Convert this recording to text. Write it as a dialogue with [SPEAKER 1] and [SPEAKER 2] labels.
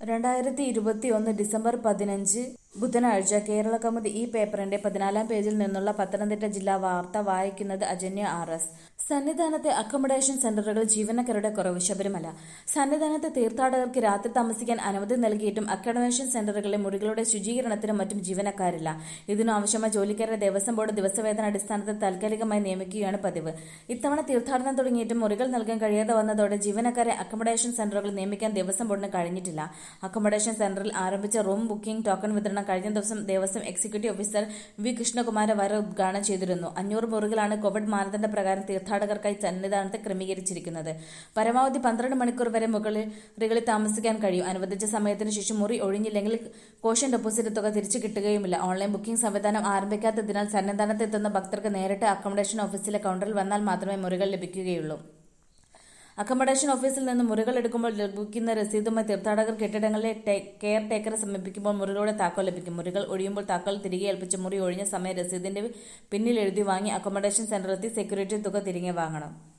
[SPEAKER 1] രണ്ടായിരത്തി ഇരുപത്തിയൊന്ന് ഡിസംബർ പതിനഞ്ച് ബുധനാഴ്ച കേരള കൗമുദി ഈ പേപ്പറിന്റെ പതിനാലാം പേജിൽ നിന്നുള്ള പത്തനംതിട്ട ജില്ലാ വാർത്ത വായിക്കുന്നത് അജന്യ ആർ എസ് സന്നിധാനത്തെ അക്കോമഡേഷൻ സെന്ററുകൾ ജീവനക്കാരുടെ കുറവ് ശബരിമല സന്നിധാനത്തെ തീർത്ഥാടകർക്ക് രാത്രി താമസിക്കാൻ അനുമതി നൽകിയിട്ടും അക്കോമഡേഷൻ സെന്ററുകളിലെ മുറികളുടെ ശുചീകരണത്തിനും മറ്റും ജീവനക്കാരില്ല ഇതിനാവശ്യമായ ജോലിക്കാരെ ദേവസ്വം ബോർഡ് ദിവസവേതന അടിസ്ഥാനത്തിൽ താൽക്കാലികമായി നിയമിക്കുകയാണ് പതിവ് ഇത്തവണ തീർത്ഥാടനം തുടങ്ങിയിട്ടും മുറികൾ നൽകാൻ കഴിയാതെ വന്നതോടെ ജീവനക്കാരെ അക്കോമഡേഷൻ സെന്ററുകൾ നിയമിക്കാൻ ദേവസ്വം ബോർഡിന് കഴിഞ്ഞിട്ടില്ല അക്കോമഡേഷൻ സെന്ററിൽ ആരംഭിച്ച റൂം ബുക്കിംഗ് ടോക്കൺ വിതരണം കഴിഞ്ഞ ദിവസം ദേവസ്വം എക്സിക്യൂട്ടീവ് ഓഫീസർ വി കൃഷ്ണകുമാര വര ഉദ്ഘാടനം ചെയ്തിരുന്നു അഞ്ഞൂറ് മുറികളാണ് കോവിഡ് മാനദണ്ഡ പ്രകാരം തീർത്ഥാടകർക്കായി സന്നിധാനത്ത് ക്രമീകരിച്ചിരിക്കുന്നത് പരമാവധി പന്ത്രണ്ട് മണിക്കൂർ വരെ മുകളിൽ താമസിക്കാൻ കഴിയും അനുവദിച്ച സമയത്തിന് ശേഷം മുറി ഒഴിഞ്ഞില്ലെങ്കിൽ കോഷൻ ഡെപ്പോസിറ്റ് തുക തിരിച്ചു കിട്ടുകയുമില്ല ഓൺലൈൻ ബുക്കിംഗ് സംവിധാനം ആരംഭിക്കാത്തതിനാൽ സന്നിധാനത്ത് എത്തുന്ന ഭക്തർക്ക് നേരിട്ട് അക്കോമഡേഷൻ ഓഫീസിലെ കൗണ്ടറിൽ വന്നാൽ മാത്രമേ മുറികൾ ലഭിക്കുകയുള്ളൂ അക്കോമഡേഷൻ ഓഫീസിൽ നിന്ന് മുറികൾ എടുക്കുമ്പോൾ ലഭിക്കുന്ന രസീതുമായി തീർത്ഥാടകർ കെട്ടിടങ്ങളിലെ കെയർ ടേക്കറെ സമീപിക്കുമ്പോൾ മുറികളുടെ താക്കോൽ ലഭിക്കും മുറികൾ ഒഴിയുമ്പോൾ താക്കോൽ തിരികെ ഏൽപ്പിച്ച് മുറി ഒഴിഞ്ഞ സമയം രസീതിന്റെ പിന്നിൽ എഴുതി വാങ്ങി അക്കോമഡേഷൻ സെന്ററിലെത്തി സെക്യൂരിറ്റി തുക തിരികെ വാങ്ങണം